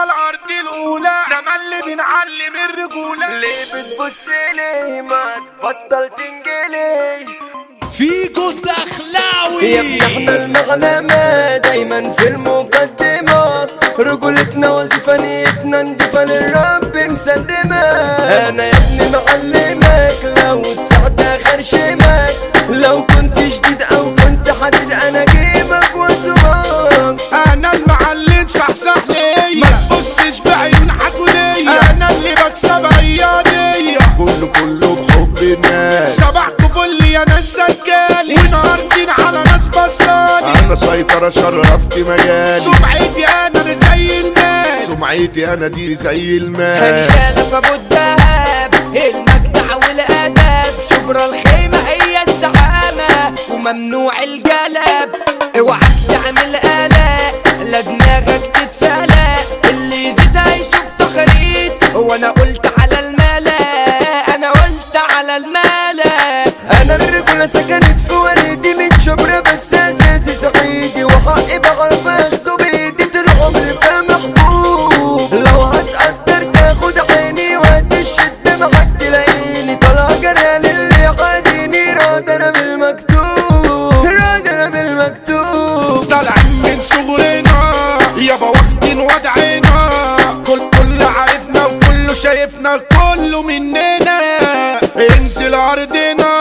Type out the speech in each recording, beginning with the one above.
الارض الاولى ده اللي بنعلم الرجوله ليه بتبص لي ما تبطل تنجلي فيجو الدخلاوي يا ابني احنا المعلمة دايما في المقدمة رجولتنا وظيفة نيتنا نضيفة للرب مسلمة انا يا ابني معلمك لو السعد خرشمك لو كنت شديد او كنت حديد انا اجيبك واضربك انا المعلم صحصح ليا ما تبصش بعيون حكولية انا اللي بكسب عيادية كله كله بحب الناس صباحكوا فل يا ناس سجالي ونهارتين على ناس بصالي انا سيطرة شرفت مجالي سمعتي انا دي زي الناس سمعتي انا دي زي المال هنخالف ابو الدهب المجدع والادب شبرا الخيمه هي الزعامه وممنوع الجلب اوعك تعمل قلق لا دماغك تتفلق اللي يزيد هيشوف تخريط هو انا قلت على الملا انا قلت على الملا انا الرجولة سكنت في وريدي من شبرا بس اساسي صعيدي وحقي بعرف اخده بايدي طول عمري فيها محبوب لو هتقدر تاخد عيني وقت الشدة معاك تلاقيني طالع جرى للي عاديني راد انا بالمكتوب راد انا بالمكتوب طالعين من صغرنا يابا واخدين وضعنا كل كل عارفنا وكله شايفنا كله مننا انزل ارضنا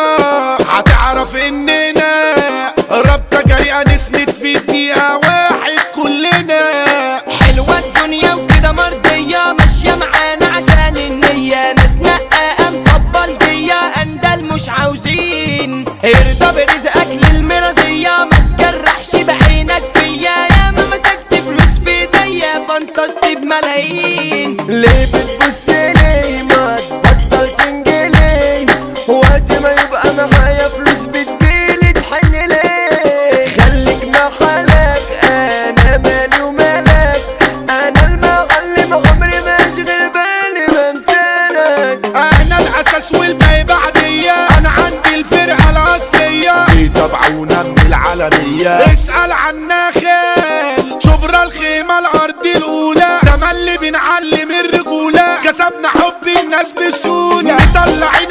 هتعرف اننا ربطة جاية نسند في دقيقة واحد كلنا حلوة الدنيا وكده مرضية ماشية معانا عشان النية ناس نقة مطبل دية اندل مش عاوزين ارضى برزقك للمرازية ما تجرحش بعينك فيا يا ما مسكت فلوس في ايديا فانتظت بملايين ليه بتبص لي ما تبطل تنجلي وقت ما يبقى معايا فلوس بتجيلي تحن ليه خليك مع حالك انا مالي ومالك انا المعلم عمري ما اشغل بالي بمثالك انا الاساس والباقي بعدية انا عندي الفرقة الاصلية بيتابعونا من العالمية اسأل عنا خال شبرا الخيمة الارض الاولى ده اللي بنعلم الرجولة كسبنا حب الناس بسهولة مطلعين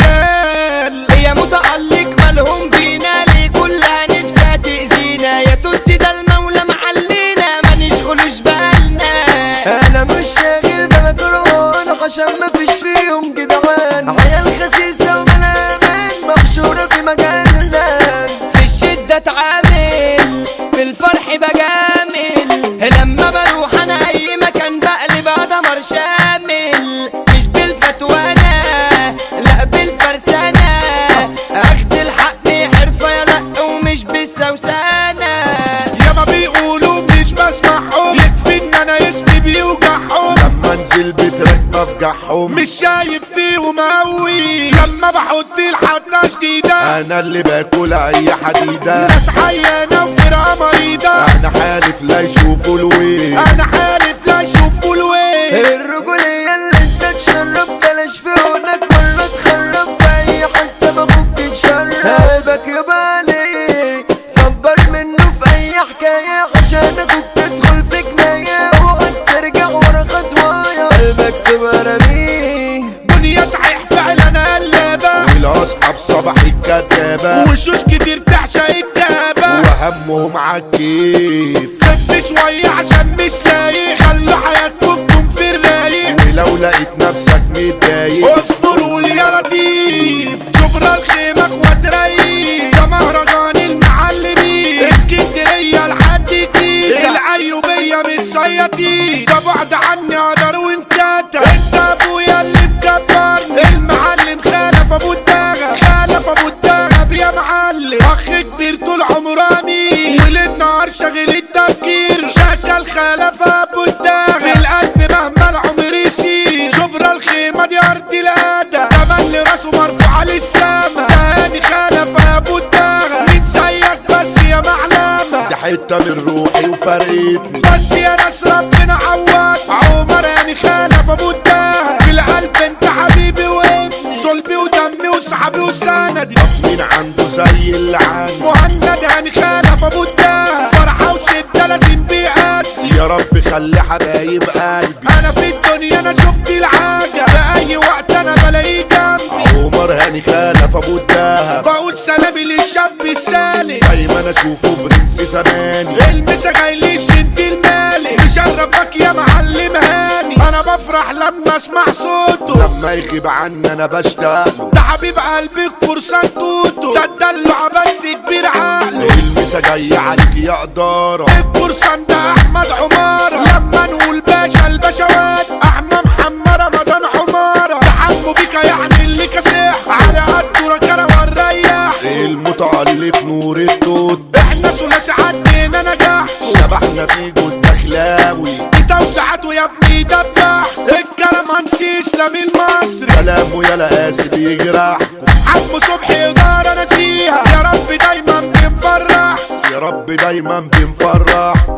اجيال هي متألق مالهم بينا ليه كلها نفسها تأذينا يا توت ده المولى معلينا ما نشغلوش بالنا انا مش شاغل بالك روان عشان ما فيش فيهم جدعان عيال خسيسة وملامين محشورة في مجالنا في الشدة اتعامل في الفرح بجامل لما بروح انا اي مكان بقلب دمر شامل مش بالفتوانة لا بالفرسانة اخد الحق حرفة يا لا ومش بالسوسانة ياما بيقولوا مش بسمعهم يكفي ان انا اسمي بيوجعهم لما انزل بترك بفجعهم مش شايف فيهم اوي لما بحط الحطة شديدة انا اللي باكل اي حديدة ناس عيانة وفرقة مريضة انا حالف لا يشوفوا الويل انا حالف لا يشوفوا الويل الرجولية اللي انت تشرب بلاش في هونك مرة تخرب في اي حتة بخوك تتشرب قلبك يبقى عليه كبر منه في اي حكاية عشان اخوك تدخل في جناية اوعك ترجع ورا خطوايا قلبك تبقى رميه دنيا صحيح فعلا قلابة والاصحاب صباح الكدابة وشوش كتير تعشق الدابة وهمهم عالكيف خف شوية عشان مش لايق خلوا حياتكم في الرايق ولو لقيت نفسك متضايق اصبر قول يا لطيف شبرا الخيمة اخوات رايق ده مهرجان المعلمين اسكندرية لحد كيس العيوبية متصيطين ده بعد عني اقدر وانكتب انت ابويا اللي مكبرني المعلم خالف ابو الدغب خالف ابو الدغب يا معلم اخ كبير طول عمره امين وليل نهار شاغل التفكير شغل خالف ابو الدغب في القلب مهما العمر يسير شبرا الخيمة دي ارض الادب تملي راسه مرفوع للسما تاني خالف ابو الدغب مين زيك بس يا معلمة دي حتة من روحي وفرقتني بس يا ناس ربنا عوض عمر يعني خالف ابو الدهب في القلب انت حبيبي وابني صلبي ودمي وصحابي وسندي مين عنده زي اللي عندي مهند يعني خالف ابو الدهب فرحة وشدة لازم بيأدي يا رب خلي حبايب قلبي انا في الدنيا انا شفت العاجة في اي وقت انا بلاقيه جنبي عمر هاني خلف ابو الدهب بقول سلامي للشاب السالك دايما اشوفه برنس زماني المسا جاي لي شد المالي مشرفك يا معلم هاني انا بفرح لما اسمع صوته لما يغيب عني انا بشتاق ده حبيب قلبي القرصان توتو ده الدلع بس كبير عقله المسا جاي عليك يا قدارة القرصان ده احمد عمارة لما نقول باشا البشوات احمد محمد رمضان عمارة ده حمو بيكا يعني اللي كاسح على قد ركنة والريح المتألق نور التوت احنا ثلاثي عدينا نجاح شبحنا في جود دخلاوي توسعته يا ابني دبح الكلام هنسي اسلامي المصري كلامه يا لقاسي بيجرح عمو صبحي إدارة نسيها يا رب دايما بنفرح يا رب دايما بنفرح